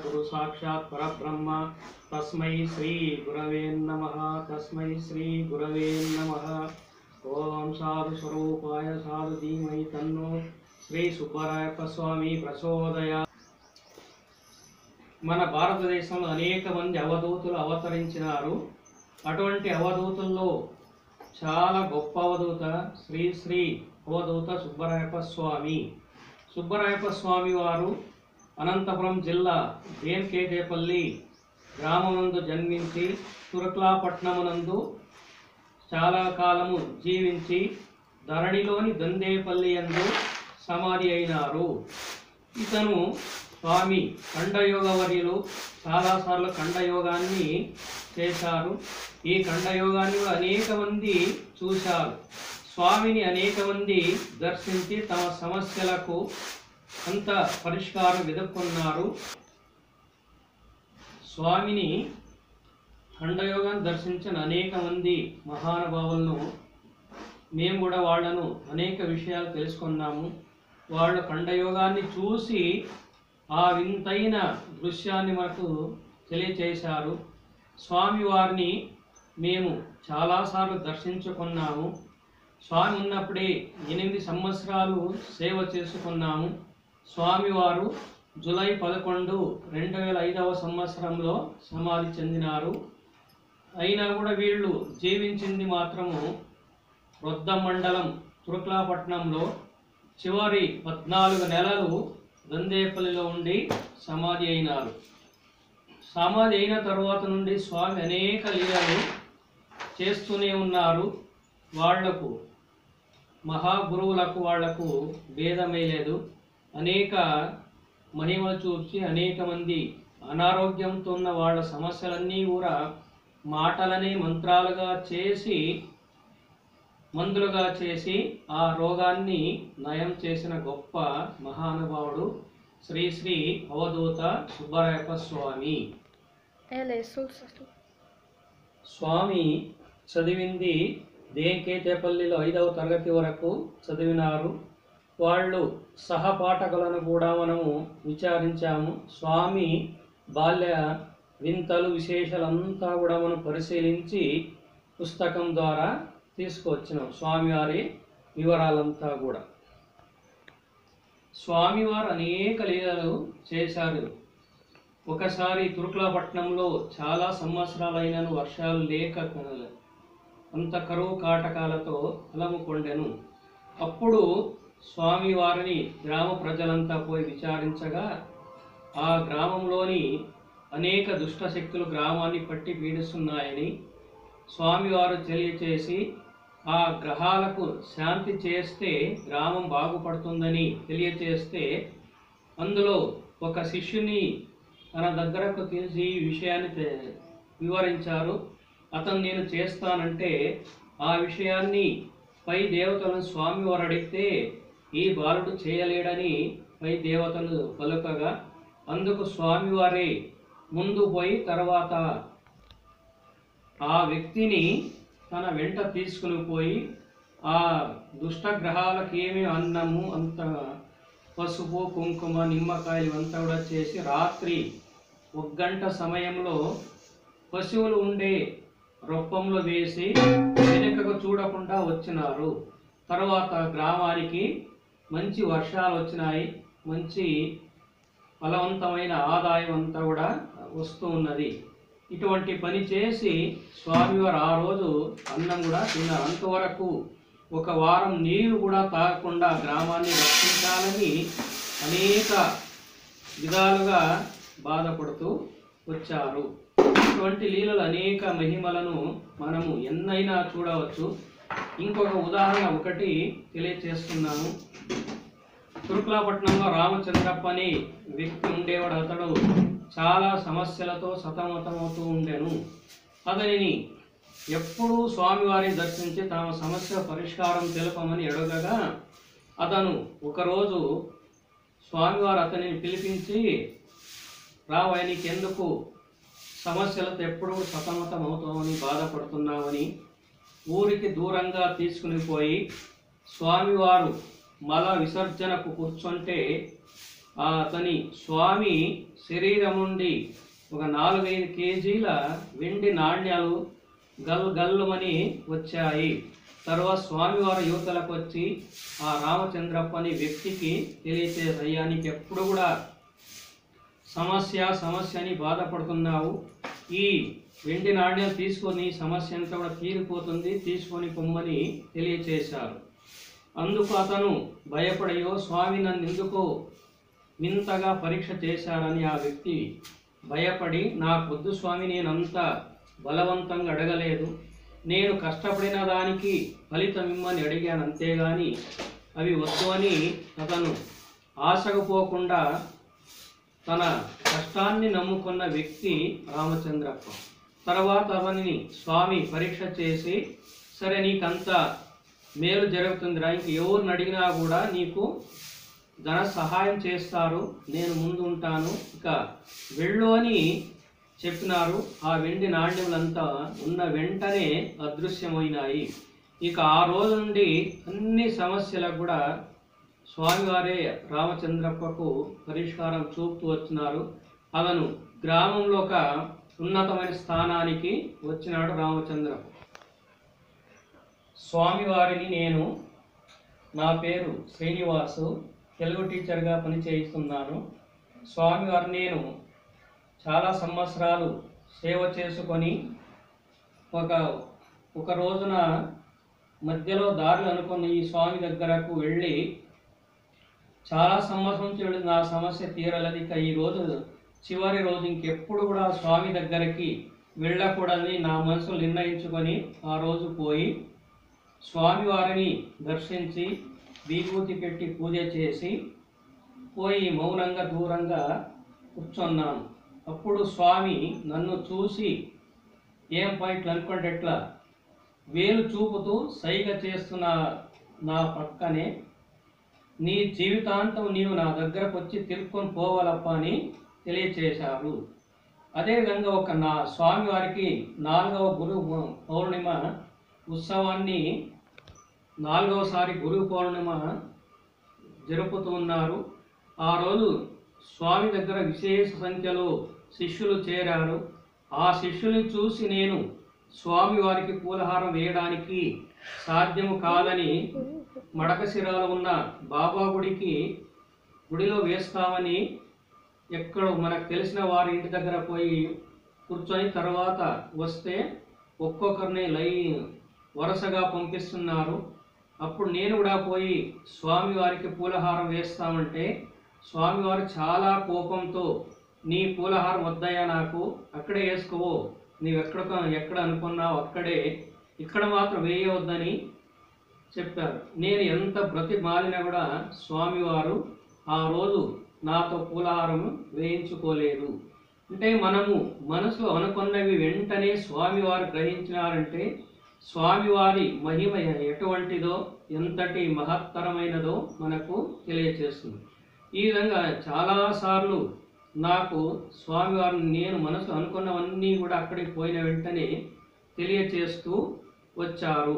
గురు సాక్షాత్ పరబ్రహ్మ తస్మై శ్రీ గురవే నమ తస్మై శ్రీ గురవే నమ ఓం సాధు స్వరూపాయ సాధు ధీమై తన్నో శ్రీ సుబ్బరాయప్ప స్వామి ప్రచోదయ మన భారతదేశంలో అనేక మంది అవధూతులు అవతరించినారు అటువంటి అవధూతుల్లో చాలా గొప్ప అవధూత శ్రీ శ్రీ అవధూత సుబ్బరాయప్ప స్వామి సుబ్బరాయప్ప స్వామి వారు అనంతపురం జిల్లా దేన్కేటేపల్లి గ్రామమునందు జన్మించి తురక్లాపట్నమునందు చాలా కాలము జీవించి ధరణిలోని దందేపల్లి యందు సమాధి అయినారు ఇతను స్వామి ఖండయోగవర్యులు చాలాసార్లు ఖండయోగాన్ని చేశారు ఈ ఖండయోగాన్ని కూడా అనేక మంది చూశారు స్వామిని అనేక మంది దర్శించి తమ సమస్యలకు అంత పరిష్కారం వెతుక్కున్నారు స్వామిని ఖండయోగాన్ని దర్శించిన అనేక మంది మహానుభావులను మేము కూడా వాళ్ళను అనేక విషయాలు తెలుసుకున్నాము వాళ్ళు ఖండయోగాన్ని చూసి ఆ వింతైన దృశ్యాన్ని మనకు తెలియచేశారు స్వామివారిని మేము చాలాసార్లు దర్శించుకున్నాము స్వామి ఉన్నప్పుడే ఎనిమిది సంవత్సరాలు సేవ చేసుకున్నాము స్వామివారు జూలై పదకొండు రెండు వేల ఐదవ సంవత్సరంలో సమాధి చెందినారు అయినా కూడా వీళ్ళు జీవించింది మాత్రము వృద్ధ మండలం తురుక్లాపట్నంలో చివరి పద్నాలుగు నెలలు దందేపల్లిలో ఉండి సమాధి అయినారు సమాధి అయిన తర్వాత నుండి స్వామి అనేక లీలలు చేస్తూనే ఉన్నారు వాళ్లకు మహాగురువులకు వాళ్లకు భేదమే లేదు అనేక మహిమలు చూసి అనేక మంది అనారోగ్యంతో ఉన్న వాళ్ళ సమస్యలన్నీ కూడా మాటలనే మంత్రాలుగా చేసి మందులుగా చేసి ఆ రోగాన్ని నయం చేసిన గొప్ప మహానుభావుడు శ్రీ శ్రీ అవధూత సుబ్బరాయప్ప స్వామి Ela é sucesso. స్వామి చదివింది దేంకేతేపల్లిలో ఐదవ తరగతి వరకు చదివినారు వాళ్ళు సహపాఠకులను కూడా మనము విచారించాము స్వామి బాల్య వింతలు విశేషాలంతా కూడా మనం పరిశీలించి పుస్తకం ద్వారా తీసుకువచ్చినాం స్వామివారి వివరాలంతా కూడా స్వామివారు అనేక లీలలు చేశారు ఒకసారి తురుకులపట్నంలో చాలా సంవత్సరాలైనను వర్షాలు లేక అంత కరువు కాటకాలతో అలముకొండెను అప్పుడు స్వామివారిని గ్రామ ప్రజలంతా పోయి విచారించగా ఆ గ్రామంలోని అనేక దుష్ట శక్తులు గ్రామాన్ని పట్టి పీడిస్తున్నాయని స్వామివారు తెలియచేసి ఆ గ్రహాలకు శాంతి చేస్తే గ్రామం బాగుపడుతుందని తెలియచేస్తే అందులో ఒక శిష్యుని తన దగ్గరకు తీసి ఈ విషయాన్ని తె- వివరించారు అతను నేను చేస్తానంటే ఆ విషయాన్ని పై దేవతలను స్వామివారు అడిగితే ఈ బాలుడు చేయలేడని పై దేవతలు పలుకగా అందుకు స్వామివారే ముందు పోయి తర్వాత ఆ వ్యక్తిని తన వెంట తీసుకుని పోయి ఆ దుష్ట గ్రహాలకు ఏమి అన్నము అంత పసుపు కుంకుమ నిమ్మకాయలు అంతా కూడా చేసి రాత్రి ఒక గంట సమయంలో పశువులు ఉండే రొప్పంలో వేసి వెనుకకు చూడకుండా వచ్చినారు తర్వాత గ్రామానికి మంచి వర్షాలు వచ్చినాయి మంచి ఫలవంతమైన ఆదాయం అంతా కూడా వస్తూ ఉన్నది ఇటువంటి పని చేసి స్వామివారు ఆ రోజు అన్నం కూడా తిన్నారు అంతవరకు ఒక వారం నీరు కూడా తాగకుండా గ్రామాన్ని రక్షించాలని అనేక విధాలుగా బాధపడుతూ వచ్చారు ఇటువంటి లీలలు అనేక మహిమలను మనము ఎన్నైనా చూడవచ్చు ఇంకొక ఉదాహరణ ఒకటి తెలియచేస్తున్నాను తురుకులాపట్నంలో రామచంద్రప్ప అని వ్యక్తి ఉండేవాడు అతడు చాలా సమస్యలతో సతమతమవుతూ ఉండెను అతనిని ఎప్పుడూ స్వామివారిని దర్శించి తమ సమస్య పరిష్కారం తెలుపమని అడగగా అతను ఒకరోజు స్వామివారు అతనిని పిలిపించి రావయ్య నీకెందుకు సమస్యలతో ఎప్పుడూ సతమతం అవుతామని బాధపడుతున్నావని ఊరికి దూరంగా తీసుకుని పోయి స్వామివారు మల విసర్జనకు కూర్చుంటే ఆ అతని స్వామి శరీరం నుండి ఒక నాలుగైదు కేజీల వెండి నాణ్యాలు గల్ గల్లుమని వచ్చాయి తర్వాత స్వామివారు యువతలకు వచ్చి ఆ రామచంద్రప్ప అనే వ్యక్తికి తెలియచేసి అయ్యా నీకు ఎప్పుడు కూడా సమస్య సమస్య అని బాధపడుతున్నావు ఈ వెండి నాణ్యం తీసుకొని సమస్య అంతా కూడా తీరిపోతుంది తీసుకొని పొమ్మని తెలియచేశారు అందుకు అతను భయపడయో స్వామి నన్ను ఎందుకు ఇంతగా పరీక్ష చేశారని ఆ వ్యక్తి భయపడి నా పొద్దు స్వామి నేనంత బలవంతంగా అడగలేదు నేను కష్టపడిన దానికి ఫలితం ఇమ్మని అడిగాను అంతేగాని అవి వద్దు అని అతను ఆశకు పోకుండా తన కష్టాన్ని నమ్ముకున్న వ్యక్తి రామచంద్రప్ప తర్వాత అతనిని స్వామి పరీక్ష చేసి సరే నీకంత మేలు జరుగుతుందిరా ఇంక ఎవరిని అడిగినా కూడా నీకు ధన సహాయం చేస్తారు నేను ముందు ఉంటాను ఇక వెళ్ళు అని చెప్పినారు ఆ వెండి నాణ్యములంతా ఉన్న వెంటనే అదృశ్యమైనాయి ఇక ఆ రోజు నుండి అన్ని సమస్యలకు కూడా స్వామివారే రామచంద్రప్పకు పరిష్కారం చూపుతూ వచ్చినారు అతను గ్రామంలో ఒక ఉన్నతమైన స్థానానికి వచ్చినాడు రామచంద్రప్ప స్వామివారిని నేను నా పేరు శ్రీనివాసు తెలుగు టీచర్గా పనిచేస్తున్నాను స్వామివారు నేను చాలా సంవత్సరాలు సేవ చేసుకొని ఒక ఒక రోజున మధ్యలో దారులు అనుకున్న ఈ స్వామి దగ్గరకు వెళ్ళి చాలా సంవత్సరం నుంచి వెళ్ళి నా సమస్య తీరలేదు ఇక ఈ రోజు చివరి రోజు ఇంకెప్పుడు కూడా ఆ స్వామి దగ్గరికి వెళ్ళకూడదని నా మనసులో నిర్ణయించుకొని ఆ రోజు పోయి స్వామివారిని దర్శించి విభూతి పెట్టి పూజ చేసి పోయి మౌనంగా దూరంగా కూర్చున్నాను అప్పుడు స్వామి నన్ను చూసి ఏం పాయింట్లు అనుకుంటే ఎట్లా వేలు చూపుతూ సైగ చేస్తున్న నా పక్కనే నీ జీవితాంతం నీవు నా దగ్గరకు వచ్చి తిరుక్కొని పోవాలప్ప అని తెలియచేశారు అదేవిధంగా ఒక నా స్వామివారికి నాలుగవ గురు పౌర్ణిమ ఉత్సవాన్ని నాలుగవసారి గురు పౌర్ణిమ జరుపుతున్నారు ఆ రోజు స్వామి దగ్గర విశేష సంఖ్యలో శిష్యులు చేరారు ఆ శిష్యుల్ని చూసి నేను స్వామి వారికి పూలహారం వేయడానికి సాధ్యము కాదని మడకశిరాలో ఉన్న బాబా గుడికి గుడిలో వేస్తామని ఎక్కడ మనకు తెలిసిన వారి ఇంటి దగ్గర పోయి కూర్చొని తర్వాత వస్తే ఒక్కొక్కరిని లై వరుసగా పంపిస్తున్నారు అప్పుడు నేను కూడా పోయి స్వామివారికి పూలహారం వేస్తామంటే స్వామివారు చాలా కోపంతో నీ పూలహారం వద్దయ్యా నాకు అక్కడే వేసుకోవో నీవు ఎక్కడ ఎక్కడ అనుకున్నావు అక్కడే ఇక్కడ మాత్రం వేయవద్దని చెప్పారు నేను ఎంత బ్రతిమాలినా కూడా స్వామివారు ఆ రోజు నాతో పూలహారం వేయించుకోలేదు అంటే మనము మనసులో అనుకున్నవి వెంటనే స్వామివారు గ్రహించినారంటే స్వామివారి మహిమ ఎటువంటిదో ఎంతటి మహత్తరమైనదో మనకు తెలియచేస్తుంది ఈ విధంగా చాలాసార్లు నాకు స్వామివారిని నేను మనసు అనుకున్నవన్నీ కూడా అక్కడికి పోయిన వెంటనే తెలియచేస్తూ వచ్చారు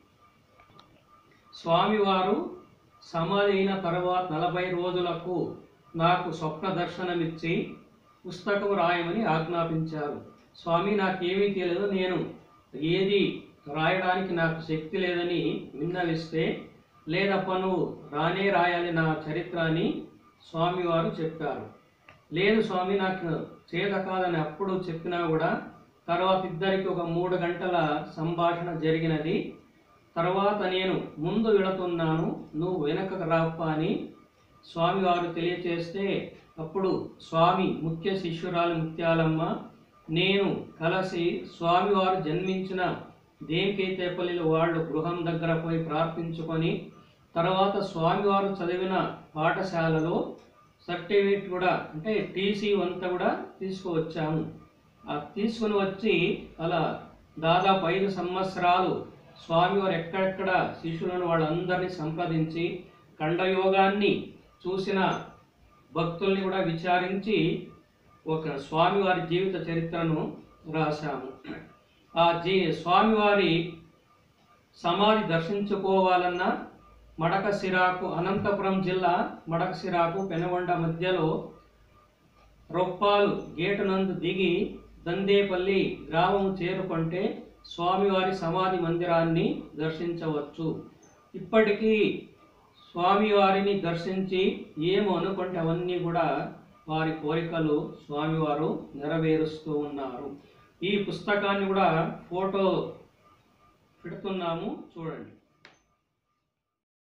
స్వామివారు సమాధి అయిన తర్వాత నలభై రోజులకు నాకు స్వప్న దర్శనమిచ్చి పుస్తకం రాయమని ఆజ్ఞాపించారు స్వామి నాకేమీ తెలియదు నేను ఏది రాయడానికి నాకు శక్తి లేదని విన్నవిస్తే లేదప్ప నువ్వు రానే రాయాలి నా చరిత్ర అని స్వామివారు చెప్పారు లేదు స్వామి నాకు చేత కాదని అప్పుడు చెప్పినా కూడా తర్వాత ఇద్దరికి ఒక మూడు గంటల సంభాషణ జరిగినది తర్వాత నేను ముందు వెళుతున్నాను నువ్వు వెనకకు రాప్ప అని స్వామివారు తెలియచేస్తే అప్పుడు స్వామి ముఖ్య శిష్యురాలు ముత్యాలమ్మ నేను కలిసి స్వామివారు జన్మించిన దేనికైతేపల్లిలో వాళ్ళు గృహం దగ్గర పోయి ప్రార్థించుకొని తర్వాత స్వామివారు చదివిన పాఠశాలలో సర్టిఫికేట్ కూడా అంటే టీసీ అంతా కూడా తీసుకువచ్చాము ఆ తీసుకుని వచ్చి అలా దాదాపు ఐదు సంవత్సరాలు స్వామివారు ఎక్కడెక్కడ శిష్యులను వాళ్ళందరినీ సంప్రదించి ఖండయోగాన్ని చూసిన భక్తుల్ని కూడా విచారించి ఒక స్వామివారి జీవిత చరిత్రను రాశాము ఆ జీ స్వామివారి సమాధి దర్శించుకోవాలన్నా మడకసిరాకు అనంతపురం జిల్లా మడకసిరాకు పెనుగొండ మధ్యలో రొప్పాలు గేటు నందు దిగి దందేపల్లి గ్రామం చేరుకుంటే స్వామివారి సమాధి మందిరాన్ని దర్శించవచ్చు ఇప్పటికీ స్వామివారిని దర్శించి ఏమో అనుకుంటే అవన్నీ కూడా వారి కోరికలు స్వామివారు నెరవేరుస్తూ ఉన్నారు ఈ పుస్తకాన్ని కూడా ఫోటో పెడుతున్నాము చూడండి